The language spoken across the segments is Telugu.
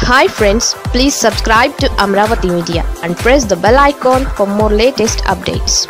hi friends please subscribe to Amaravati media and press the bell icon for more latest updates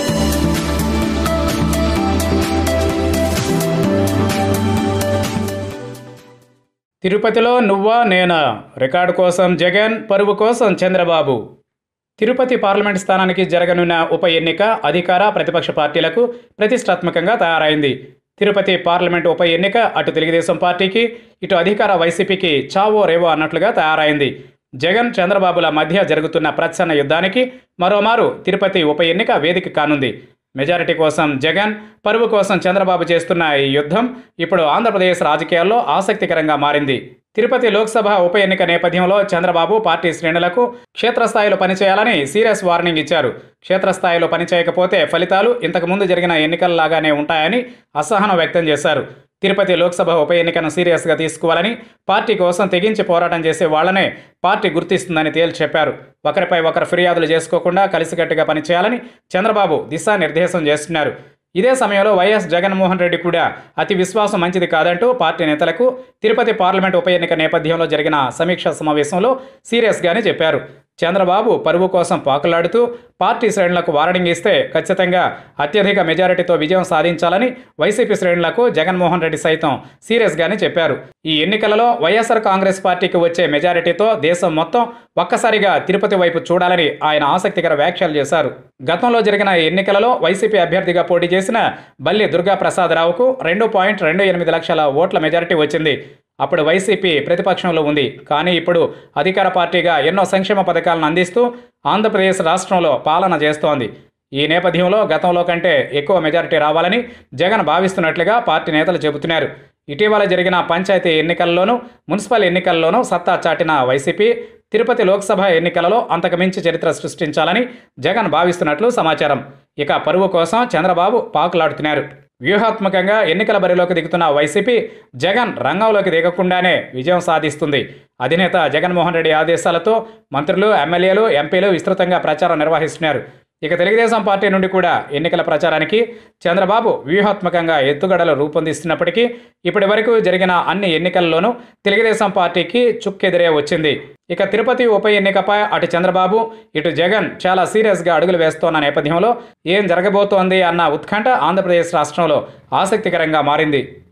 తిరుపతిలో నువ్వా నేనా రికార్డు కోసం జగన్ పరువు కోసం చంద్రబాబు తిరుపతి పార్లమెంట్ స్థానానికి జరగనున్న ఉప ఎన్నిక అధికార ప్రతిపక్ష పార్టీలకు ప్రతిష్టాత్మకంగా తయారైంది తిరుపతి పార్లమెంట్ ఉప ఎన్నిక అటు తెలుగుదేశం పార్టీకి ఇటు అధికార వైసీపీకి చావో రేవో అన్నట్లుగా తయారైంది జగన్ చంద్రబాబుల మధ్య జరుగుతున్న ప్రచ్ఛన్న యుద్ధానికి మరోమారు తిరుపతి ఉప ఎన్నిక వేదిక కానుంది మెజారిటీ కోసం జగన్ పరువు కోసం చంద్రబాబు చేస్తున్న ఈ యుద్ధం ఇప్పుడు ఆంధ్రప్రదేశ్ రాజకీయాల్లో ఆసక్తికరంగా మారింది తిరుపతి లోక్సభ ఉప ఎన్నిక నేపథ్యంలో చంద్రబాబు పార్టీ శ్రేణులకు క్షేత్రస్థాయిలో పనిచేయాలని సీరియస్ వార్నింగ్ ఇచ్చారు క్షేత్రస్థాయిలో పనిచేయకపోతే ఫలితాలు ఇంతకుముందు జరిగిన ఎన్నికల్లాగానే ఉంటాయని అసహనం వ్యక్తం చేశారు తిరుపతి లోక్సభ ఉప ఎన్నికను సీరియస్గా తీసుకోవాలని పార్టీ కోసం తెగించి పోరాటం చేసే వాళ్లనే పార్టీ గుర్తిస్తుందని తేల్చి చెప్పారు ఒకరిపై ఒకరు ఫిర్యాదులు చేసుకోకుండా కలిసికట్టుగా పనిచేయాలని చంద్రబాబు దిశానిర్దేశం చేస్తున్నారు ఇదే సమయంలో వైఎస్ జగన్మోహన్ రెడ్డి కూడా అతి విశ్వాసం మంచిది కాదంటూ పార్టీ నేతలకు తిరుపతి పార్లమెంట్ ఉప ఎన్నిక నేపథ్యంలో జరిగిన సమీక్షా సమావేశంలో సీరియస్గానే చెప్పారు చంద్రబాబు పరువు కోసం పాకులాడుతూ పార్టీ శ్రేణులకు వార్నింగ్ ఇస్తే ఖచ్చితంగా అత్యధిక మెజారిటీతో విజయం సాధించాలని వైసీపీ శ్రేణులకు జగన్మోహన్ రెడ్డి సైతం సీరియస్గానే చెప్పారు ఈ ఎన్నికలలో వైఎస్ఆర్ కాంగ్రెస్ పార్టీకి వచ్చే మెజారిటీతో దేశం మొత్తం ఒక్కసారిగా తిరుపతి వైపు చూడాలని ఆయన ఆసక్తికర వ్యాఖ్యలు చేశారు గతంలో జరిగిన ఎన్నికలలో వైసీపీ అభ్యర్థిగా పోటీ చేసిన బల్లి దుర్గా ప్రసాదరావుకు రెండు పాయింట్ రెండు ఎనిమిది లక్షల ఓట్ల మెజారిటీ వచ్చింది అప్పుడు వైసీపీ ప్రతిపక్షంలో ఉంది కానీ ఇప్పుడు అధికార పార్టీగా ఎన్నో సంక్షేమ పథకాలను అందిస్తూ ఆంధ్రప్రదేశ్ రాష్ట్రంలో పాలన చేస్తోంది ఈ నేపథ్యంలో గతంలో కంటే ఎక్కువ మెజారిటీ రావాలని జగన్ భావిస్తున్నట్లుగా పార్టీ నేతలు చెబుతున్నారు ఇటీవల జరిగిన పంచాయతీ ఎన్నికల్లోనూ మున్సిపల్ ఎన్నికల్లోనూ సత్తా చాటిన వైసీపీ తిరుపతి లోక్సభ ఎన్నికలలో అంతకుమించి చరిత్ర సృష్టించాలని జగన్ భావిస్తున్నట్లు సమాచారం ఇక పరువు కోసం చంద్రబాబు పాకులాడుతున్నారు వ్యూహాత్మకంగా ఎన్నికల బరిలోకి దిగుతున్న వైసీపీ జగన్ రంగంలోకి దిగకుండానే విజయం సాధిస్తుంది అధినేత జగన్మోహన్ రెడ్డి ఆదేశాలతో మంత్రులు ఎమ్మెల్యేలు ఎంపీలు విస్తృతంగా ప్రచారం నిర్వహిస్తున్నారు ఇక తెలుగుదేశం పార్టీ నుండి కూడా ఎన్నికల ప్రచారానికి చంద్రబాబు వ్యూహాత్మకంగా ఎత్తుగడలు రూపొందిస్తున్నప్పటికీ ఇప్పటి వరకు జరిగిన అన్ని ఎన్నికల్లోనూ తెలుగుదేశం పార్టీకి చుక్కెదిరే వచ్చింది ఇక తిరుపతి ఉప ఎన్నికపై అటు చంద్రబాబు ఇటు జగన్ చాలా సీరియస్గా అడుగులు వేస్తోన్న నేపథ్యంలో ఏం జరగబోతోంది అన్న ఉత్కంఠ ఆంధ్రప్రదేశ్ రాష్ట్రంలో ఆసక్తికరంగా మారింది